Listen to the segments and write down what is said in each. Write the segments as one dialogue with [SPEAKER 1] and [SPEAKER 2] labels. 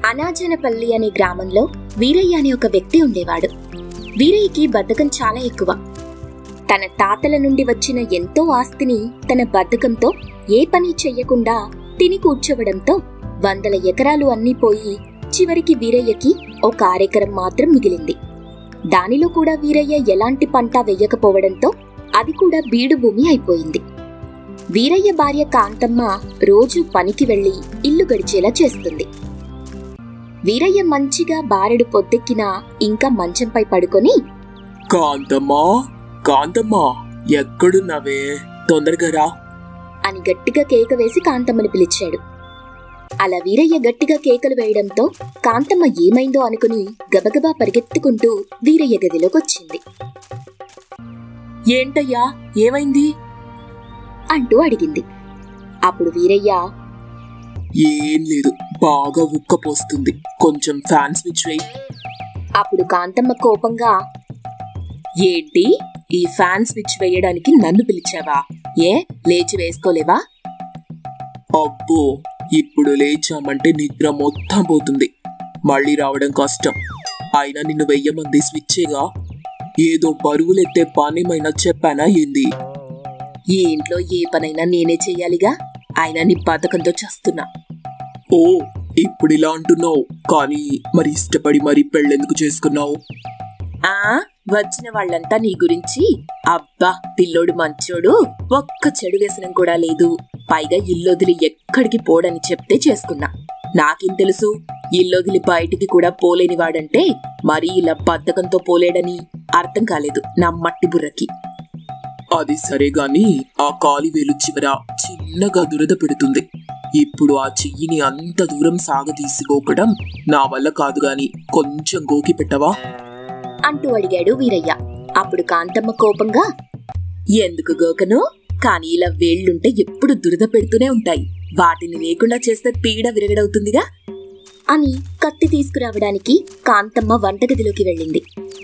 [SPEAKER 1] అనాజనపల్లి అనే గ్రామంలో వీరయ్య అనే ఒక వ్యక్తి ఉండేవాడు వీరయ్యకి బద్ధకం చాలా ఎక్కువ తన తాతల నుండి వచ్చిన ఎంతో ఆస్తిని తన బద్ధకంతో ఏ పని చెయ్యకుండా తిని కూర్చోవడంతో వందల ఎకరాలు అన్నీ పోయి చివరికి వీరయ్యకి ఒక అరెకరం మాత్రం మిగిలింది దానిలో కూడా వీరయ్య ఎలాంటి పంట వెయ్యకపోవడంతో అది కూడా బీడు భూమి అయిపోయింది వీరయ్య భార్య కాంతమ్మ రోజు పనికి వెళ్లి ఇల్లు గడిచేలా చేస్తుంది వీరయ్య మంచిగా బారెడు పొద్దెక్కినా ఇంకా మంచంపై పడుకొని
[SPEAKER 2] కాంతమ్మా కాంతమ్మా ఎక్కడున్నావే తొందరగా రా
[SPEAKER 1] అని గట్టిగా కేక వేసి కాంతమ్మని పిలిచాడు అలా వీరయ్య గట్టిగా కేకలు వేయడంతో కాంతమ్మ ఏమైందో అనుకుని గబగబా పరిగెత్తుకుంటూ వీరయ్య గదిలోకొచ్చింది
[SPEAKER 2] ఏంటయ్యా ఏమైంది
[SPEAKER 1] అంటూ అడిగింది అప్పుడు వీరయ్య
[SPEAKER 2] ఏం లేదు బాగా ఉక్కపోస్తుంది కొంచెం ఫ్యాన్ స్విచ్ వేయి
[SPEAKER 1] అప్పుడు కాంతమ్మ కోపంగా
[SPEAKER 2] ఏంటి ఈ ఫ్యాన్ స్విచ్ వేయడానికి నన్ను పిలిచావా ఏ లేచి వేసుకోలేవా అబ్బో ఇప్పుడు లేచామంటే నిద్ర మొత్తం పోతుంది మళ్ళీ రావడం కష్టం అయినా నిన్ను వెయ్యమంది స్విచ్చేగా ఏదో బరువులెత్తే పనేమైనా చెప్పానా ఏంది ఈ ఇంట్లో ఏ పనైనా నేనే చెయ్యాలిగా అయినా నీ పథకంతో చేస్తున్నా ఓ ఇప్పుడు ఇలా అంటున్నావు కానీ మరి ఇష్టపడి మరి పెళ్ళెందుకు చేసుకున్నావు ఆ వచ్చిన వాళ్ళంతా నీ గురించి అబ్బా పిల్లోడు మంచోడు ఒక్క చెడు వ్యసనం కూడా లేదు పైగా ఇల్లొదిలి ఎక్కడికి పోడని చెప్తే చేసుకున్నా నాకేం తెలుసు ఇల్లొదిలి బయటికి కూడా పోలేని వాడంటే మరీ ఇలా బద్ధకంతో పోలేడని అర్థం కాలేదు నా మట్టి బుర్రకి అది సరే గాని ఆ కాలి వేలు చివర చిన్నగా దురద పెడుతుంది ఇప్పుడు ఆ చెయ్యిని అంత దూరం సాగతీసుకోకడం నా వల్ల కాదు గాని కొంచెం గోకి పెట్టవా
[SPEAKER 1] అంటూ అడిగాడు వీరయ్య అప్పుడు కాంతమ్మ కోపంగా
[SPEAKER 2] ఎందుకు గోకను కానీ ఇలా వేళ్లుంటే ఎప్పుడు దురద పెడుతూనే ఉంటాయి వాటిని లేకుండా చేస్తే పీడ విరగడవుతుందిగా
[SPEAKER 1] అని కత్తి తీసుకురావడానికి కాంతమ్మ వంటగదిలోకి వెళ్ళింది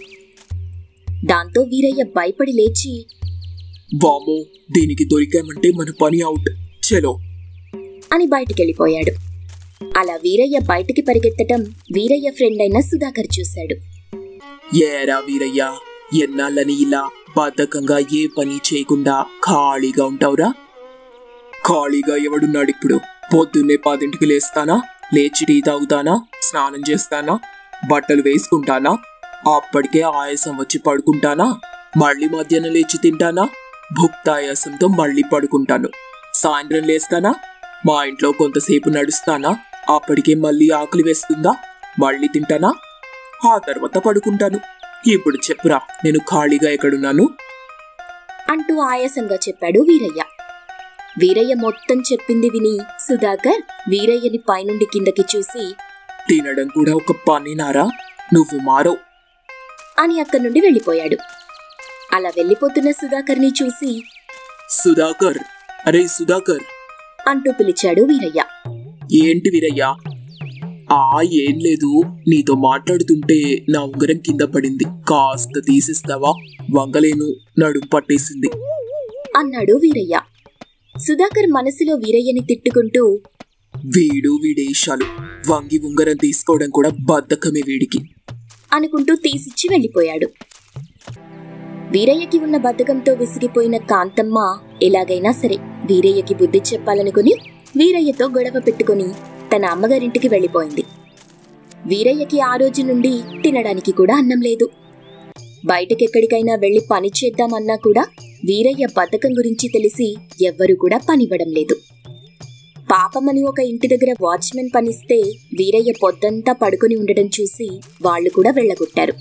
[SPEAKER 1] దాంతో వీరయ్య భయపడి లేచి
[SPEAKER 2] వామో దీనికి దొరికామంటే మన పని అవుట్ చలో
[SPEAKER 1] అని బయటికెళ్ళిపోయాడు అలా వీరయ్య బయటికి పరిగెత్తటం వీరయ్య ఫ్రెండ్ అయిన సుధాకర్ చూశాడు
[SPEAKER 2] ఏరా వీరయ్య ఎన్నాళ్ళని ఇలా బద్ధకంగా ఏ పని చేయకుండా ఖాళీగా ఉంటావురా ఖాళీగా ఎవడున్నాడు ఇప్పుడు పొద్దున్నే పదింటికి లేస్తానా లేచి టీ తాగుతానా స్నానం చేస్తానా బట్టలు వేసుకుంటానా అప్పటికే ఆయాసం వచ్చి పడుకుంటానా మళ్ళీ మధ్యాహ్నం లేచి తింటానా భుక్తాయాసంతో మళ్ళీ పడుకుంటాను సాయంత్రం లేస్తానా మా ఇంట్లో కొంతసేపు నడుస్తానా అప్పటికే మళ్ళీ ఆకలి వేస్తుందా మళ్ళీ తింటానా ఆ తర్వాత పడుకుంటాను ఇప్పుడు చెప్పురా నేను ఖాళీగా ఎక్కడున్నాను
[SPEAKER 1] అంటూ ఆయాసంగా చెప్పాడు వీరయ్య వీరయ్య మొత్తం చెప్పింది విని సుధాకర్ వీరయ్యని పైనుండి కిందకి చూసి
[SPEAKER 2] తినడం కూడా ఒక పనినారా నువ్వు మారో
[SPEAKER 1] అని అక్కడి నుండి వెళ్ళిపోయాడు అలా వెళ్ళిపోతున్న సుధాకర్ని చూసి
[SPEAKER 2] సుధాకర్ అరే సుధాకర్
[SPEAKER 1] అంటూ పిలిచాడు వీరయ్య
[SPEAKER 2] ఏంటి వీరయ్యా ఆ ఏం లేదు నీతో మాట్లాడుతుంటే నా ఉంగరం కింద పడింది కాస్త తీసిస్తావా వంగలేను నడుం పట్టేసింది
[SPEAKER 1] అన్నాడు వీరయ్య సుధాకర్ మనసులో వీరయ్యని తిట్టుకుంటూ
[SPEAKER 2] వీడు వీడేషాలు వంగి ఉంగరం తీసుకోవడం కూడా బద్ధకమే వీడికి
[SPEAKER 1] అనుకుంటూ తీసిచ్చి వెళ్ళిపోయాడు వీరయ్యకి ఉన్న బద్ధకంతో విసిగిపోయిన కాంతమ్మ ఎలాగైనా సరే వీరయ్యకి బుద్ధి చెప్పాలనుకుని వీరయ్యతో గొడవ పెట్టుకుని తన అమ్మగారింటికి వెళ్ళిపోయింది వీరయ్యకి ఆ రోజు నుండి తినడానికి కూడా అన్నం లేదు బయటకెక్కడికైనా వెళ్లి పని చేద్దామన్నా కూడా వీరయ్య బద్ధకం గురించి తెలిసి ఎవ్వరూ కూడా పనివ్వడం లేదు పాపమని ఒక ఇంటి దగ్గర వాచ్మెన్ పనిస్తే వీరయ్య పొద్దంతా పడుకొని ఉండడం చూసి వాళ్ళు కూడా వెళ్ళగొట్టారు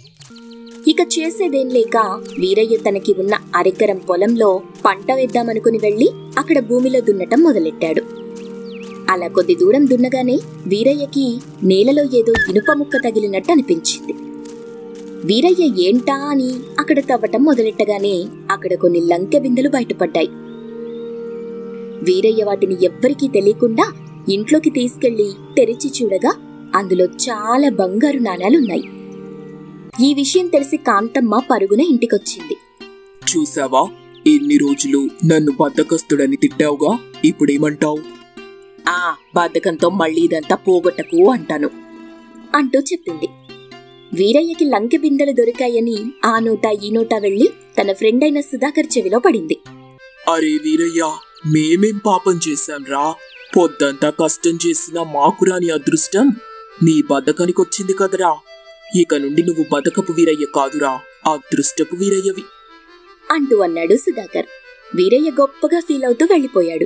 [SPEAKER 1] ఇక చేసేదేం లేక వీరయ్య తనకి ఉన్న అరెకరం పొలంలో పంట వేద్దామనుకుని వెళ్లి అక్కడ భూమిలో దున్నటం మొదలెట్టాడు అలా కొద్ది దూరం దున్నగానే వీరయ్యకి నేలలో ఏదో ఇనుప ముక్క తగిలినట్టు అనిపించింది వీరయ్య ఏంటా అని అక్కడ తవ్వటం మొదలెట్టగానే అక్కడ కొన్ని లంకె బిందెలు బయటపడ్డాయి వీరయ్య వాటిని ఎవ్వరికీ తెలియకుండా ఇంట్లోకి తీసుకెళ్లి తెరిచి చూడగా అందులో చాలా బంగారు నాణాలున్నాయి ఈ విషయం తెలిసి కాంతమ్మ పరుగున ఇంటికొచ్చింది
[SPEAKER 2] చూసావా ఇన్ని రోజులు నన్ను బద్దకస్తుడని తిట్టావుగా ఇప్పుడేమంటావు ఆ బద్ధకంతో మళ్ళీ ఇదంతా పోగొట్టకు అంటాను
[SPEAKER 1] అంటూ చెప్పింది వీరయ్యకి లంకె బిందెలు దొరికాయని ఆ నోట ఈ నోట వెళ్లి తన ఫ్రెండ్ అయిన సుధాకర్ చెవిలో పడింది
[SPEAKER 2] అరే వీరయ్య మేమేం పాపం చేశాంరా పొద్దంతా కష్టం చేసిన మాకురాని అదృష్టం నీ బతకానికి వచ్చింది కదరా ఇక నుండి నువ్వు బతకపు వీరయ్య కాదురా అదృష్టపు వీరయ్యవి
[SPEAKER 1] అంటూ అన్నాడు సుధాకర్ వీరయ్య గొప్పగా ఫీల్ అవుతూ వెళ్లిపోయాడు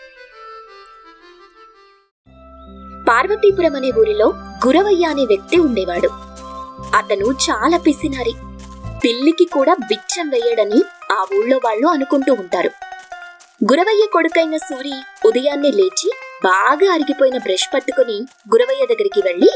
[SPEAKER 1] పార్వతీపురం అనే ఊరిలో గురవయ్య అనే వ్యక్తి ఉండేవాడు అతను చాలా పిసినారి పిల్లికి కూడా బిచ్చం వేయడని ఆ ఊళ్ళో వాళ్ళు అనుకుంటూ ఉంటారు గురవయ్య కొడుకైన సూరి ఉదయాన్నే లేచి బాగా అరిగిపోయిన బ్రష్ పట్టుకుని గురవయ్య దగ్గరికి వెళ్లి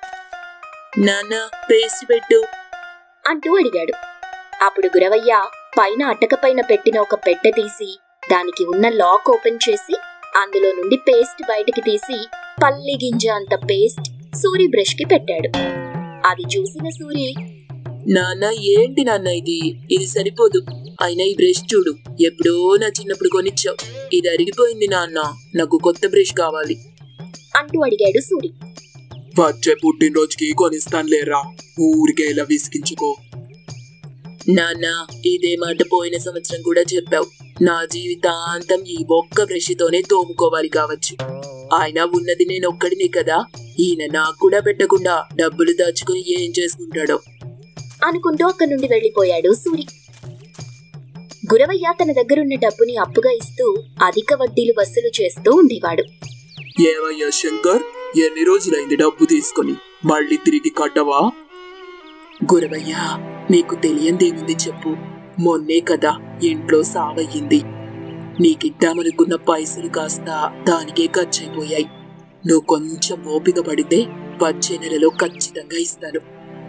[SPEAKER 2] నాన్న పేస్ట్ పెట్టు
[SPEAKER 1] అంటూ అడిగాడు అప్పుడు గురవయ్య పైన అటకపైన పెట్టిన ఒక పెట్టె తీసి దానికి ఉన్న లాక్ ఓపెన్ చేసి అందులో నుండి పేస్ట్ బయటికి తీసి పల్లి గింజ అంత పేస్ట్ సూరి బ్రష్ కి పెట్టాడు అది చూసిన సూరి
[SPEAKER 2] నాన్న ఏంటి నాన్న ఇది ఇది సరిపోదు అయినా ఈ బ్రష్ చూడు ఎప్పుడో నా చిన్నప్పుడు కొనిచ్చావు ఇది అరిగిపోయింది నాన్న నాకు కొత్త బ్రష్ కావాలి
[SPEAKER 1] అంటూ అడిగాడు సూరి
[SPEAKER 2] వచ్చే పుట్టినరోజుకి కొనిస్తానులేరా ఊరికే ఇలా విసిగించుకో నాన్న ఇదే మాట పోయిన సంవత్సరం కూడా చెప్పావు నా జీవితాంతం ఈ ఒక్క బ్రష్తోనే తోముకోవాలి కావచ్చు ఆయన ఉన్నది నేను ఒక్కడినే కదా ఈయన నాకు కూడా పెట్టకుండా డబ్బులు దాచుకుని ఏం చేసుకుంటాడో
[SPEAKER 1] అనుకుంటూ అక్కడి నుండి వెళ్లిపోయాడు సూరి గురవయ్య తన దగ్గరున్న డబ్బుని అప్పుగా ఇస్తూ అధిక వడ్డీలు వసూలు చేస్తూ ఉండేవాడు
[SPEAKER 2] ఏవయ్యా శంకర్ ఎన్ని రోజులైంది డబ్బు తీసుకొని మళ్ళీ తిరిగి కట్టవా గురవయ్యా నీకు తెలియందేముంది చెప్పు మొన్నే కదా ఇంట్లో సావయ్యింది నీకిద్దామనుకున్న పైసలు కాస్త దానికే ఖర్చయిపోయాయి నువ్వు కొంచెం ఓపిక పడితే వచ్చే నెలలో ఖచ్చితంగా ఇస్తాను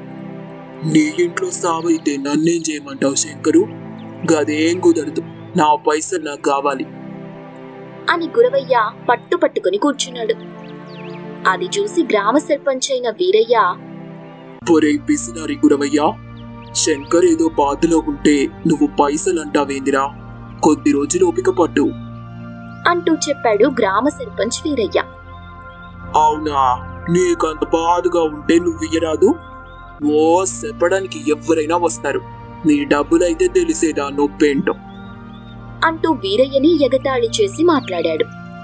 [SPEAKER 2] నీ ఇంట్లో సావైతే నన్నేం చేయమంటావు శంకరు గదేం కుదరదు నా పైసలు నాకు కావాలి
[SPEAKER 1] అని గురవయ్య పట్టు పట్టుకుని కూర్చున్నాడు అది చూసి గ్రామ సర్పంచ్ అయిన వీరయ్య
[SPEAKER 2] ఒరే పిసినారి గురవయ్యా శంకర్ ఏదో బాధలో ఉంటే నువ్వు పైసలు అంటావేందిరా కొద్ది రోజులు ఓపిక పట్టు
[SPEAKER 1] అంటూ చెప్పాడు గ్రామ సర్పంచ్ వీరయ్య
[SPEAKER 2] అవునా నీకంత బాధగా ఉంటే నువ్వు ఇయ్యరాదు ఓ చెప్పడానికి ఎవరైనా వస్తారు నీ డబ్బులైతే తెలిసేదా నొప్పేంటో
[SPEAKER 1] అంటూ వీరయ్యని ఎగతాళి చేసి మాట్లాడాడు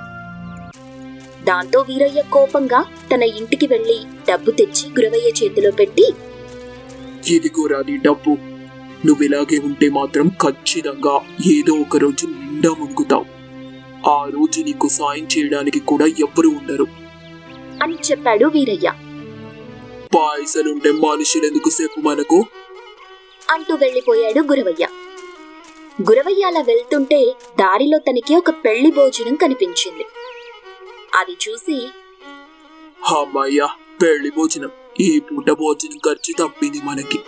[SPEAKER 1] దాంతో వీరయ్య కోపంగా తన ఇంటికి వెళ్లి డబ్బు తెచ్చి గురవయ్య చేతిలో పెట్టి
[SPEAKER 2] ఇదిగోరా నీ డబ్బు నువ్వు ఇలాగే ఉంటే మాత్రం ఖచ్చితంగా ఏదో ఒక రోజు నిండా మునుగుతావు ఆ రోజు నీకు సాయం చేయడానికి కూడా ఎవ్వరు ఉండరు
[SPEAKER 1] అని చెప్పాడు వీరయ్య
[SPEAKER 2] పైసలుంటే మనుషులెందుకు చెప్పు మనకు
[SPEAKER 1] అంటూ వెళ్లిపోయాడు గురవయ్య గురవయ్య అలా వెళ్తుంటే దారిలో తనకి ఒక పెళ్లి భోజనం కనిపించింది అది చూసి
[SPEAKER 2] అమ్మయ్యా పెళ్లి భోజనం ఈ పూట భోజనం ఖర్చు తప్పింది మనకి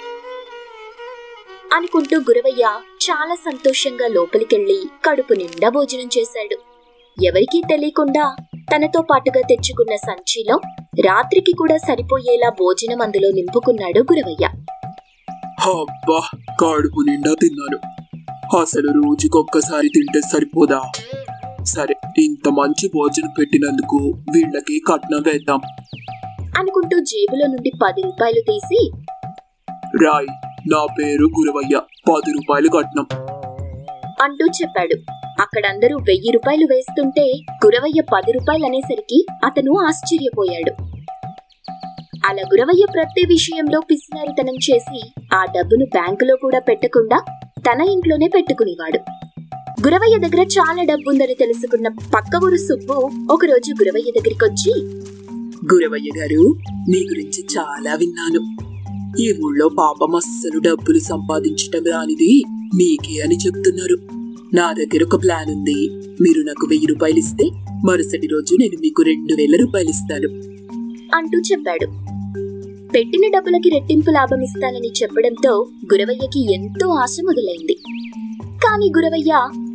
[SPEAKER 1] అనుకుంటూ గురవయ్య చాలా సంతోషంగా లోపలికెళ్లి కడుపు నిండా భోజనం చేశాడు ఎవరికీ తెలియకుండా తనతో పాటుగా తెచ్చుకున్న సంచిలో రాత్రికి కూడా సరిపోయేలా భోజనం అందులో నింపుకున్నాడు గురవయ్య
[SPEAKER 2] అబ్బా కడుపు నిండా తిన్నాను అసలు రోజుకొక్కసారి తింటే సరిపోదా సరే ఇంత మంచి భోజనం పెట్టినందుకు వీళ్ళకి కట్నం వేద్దాం
[SPEAKER 1] అనుకుంటూ జేబులో నుండి పది రూపాయలు తీసి
[SPEAKER 2] రాయ్ నా పేరు గురవయ్య పది రూపాయలు కట్నం
[SPEAKER 1] అంటూ చెప్పాడు అక్కడందరూ వెయ్యి రూపాయలు వేస్తుంటే గురవయ్య పది రూపాయలు అనేసరికి అతను ఆశ్చర్యపోయాడు అలా గురవయ్య ప్రతి విషయంలో పిసినారితనం చేసి ఆ డబ్బును బ్యాంకులో కూడా పెట్టకుండా తన ఇంట్లోనే పెట్టుకునేవాడు గురవయ్య దగ్గర చాలా డబ్బుందని తెలుసుకున్న పక్క ఊరు సుబ్బు ఒకరోజు గురవయ్య దగ్గరికొచ్చి
[SPEAKER 2] గురవయ్య గారు మీ గురించి చాలా విన్నాను ఈ ఊళ్ళో పాపం అస్సలు డబ్బులు సంపాదించటం రానిది మీకే అని చెప్తున్నారు నా దగ్గర ఒక ప్లాన్ ఉంది మీరు నాకు వెయ్యి రూపాయలు ఇస్తే మరుసటి రోజు నేను మీకు రెండు వేల రూపాయలు ఇస్తాను
[SPEAKER 1] అంటూ చెప్పాడు పెట్టిన డబ్బులకి రెట్టింపు లాభం ఇస్తానని చెప్పడంతో గురవయ్యకి ఎంతో ఆశ మొదలైంది కాని గురవయ్య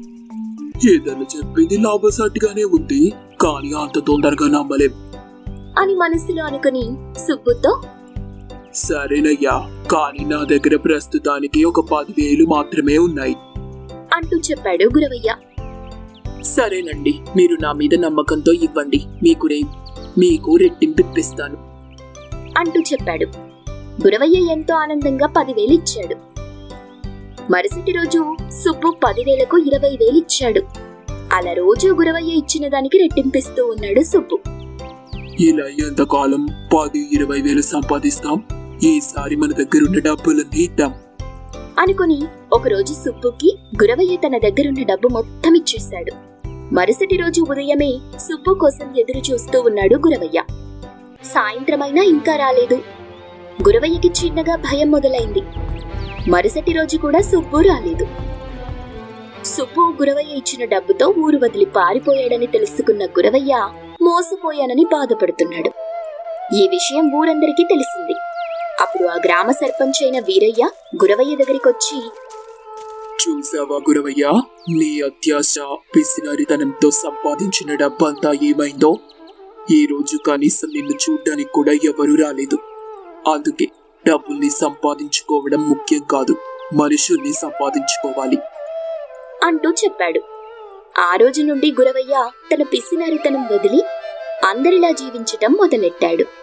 [SPEAKER 2] ఏదైనా చెప్పేది లాభసాటిగానే ఉంది కానీ అంత తొందరగా నమ్మలేం
[SPEAKER 1] అని మనసులో అనుకుని సుబ్బుతో
[SPEAKER 2] సరేనయ్యా కానీ నా దగ్గర ప్రస్తుతానికి ఒక పదివేలు మాత్రమే ఉన్నాయి
[SPEAKER 1] అంటూ చెప్పాడు గురవయ్య
[SPEAKER 2] సరేనండి మీరు నా మీద నమ్మకంతో ఇవ్వండి మీకు రే మీకు రెట్టింపు ఇప్పిస్తాను
[SPEAKER 1] అంటూ చెప్పాడు గురవయ్య ఎంతో ఆనందంగా పదివేలు ఇచ్చాడు మరుసటి రోజు సుబ్బు పదివేలకు ఇరవై వేలు ఇచ్చాడు అలా రోజు గురవయ్య ఇచ్చిన దానికి రెట్టింపిస్తూ ఉన్నాడు సుబ్బు
[SPEAKER 2] ఇలా ఎంతకాలం పది ఇరవై వేలు సంపాదిస్తాం ఈసారి మన దగ్గర ఉన్న డబ్బులన్నీ ఇద్దాం
[SPEAKER 1] అనుకుని ఒకరోజు సుబ్బుకి గురవయ్య తన దగ్గరున్న డబ్బు మొత్తం ఇచ్చేశాడు మరుసటి రోజు ఉదయమే సుబ్బు కోసం ఎదురు చూస్తూ ఉన్నాడు గురవయ్య సాయంత్రమైనా ఇంకా రాలేదు గురవయ్యకి చిన్నగా భయం మొదలైంది మరుసటి రోజు కూడా సుబ్బు రాలేదు సుబ్బు గురవయ్య ఇచ్చిన డబ్బుతో ఊరు వదిలి పారిపోయాడని తెలుసుకున్న గురవయ్య మోసపోయానని బాధపడుతున్నాడు ఈ విషయం ఊరందరికీ తెలిసింది అప్పుడు ఆ గ్రామ సర్పంచ్ అయిన వీరయ్య గురవయ్య దగ్గరికొచ్చి
[SPEAKER 2] చూసావా గురవయ్య నీ అత్యాశ పిసినారితనంతో సంపాదించిన డబ్బంతా ఏమైందో ఈ రోజు కనీసం నిన్ను చూడ్డానికి కూడా ఎవరూ రాలేదు అందుకే డబ్బుల్ని సంపాదించుకోవడం ముఖ్యం కాదు మనుషుల్ని సంపాదించుకోవాలి
[SPEAKER 1] అంటూ చెప్పాడు ఆ రోజు నుండి గురవయ్య తన పిసినారితనం వదిలి అందరిలా జీవించటం మొదలెట్టాడు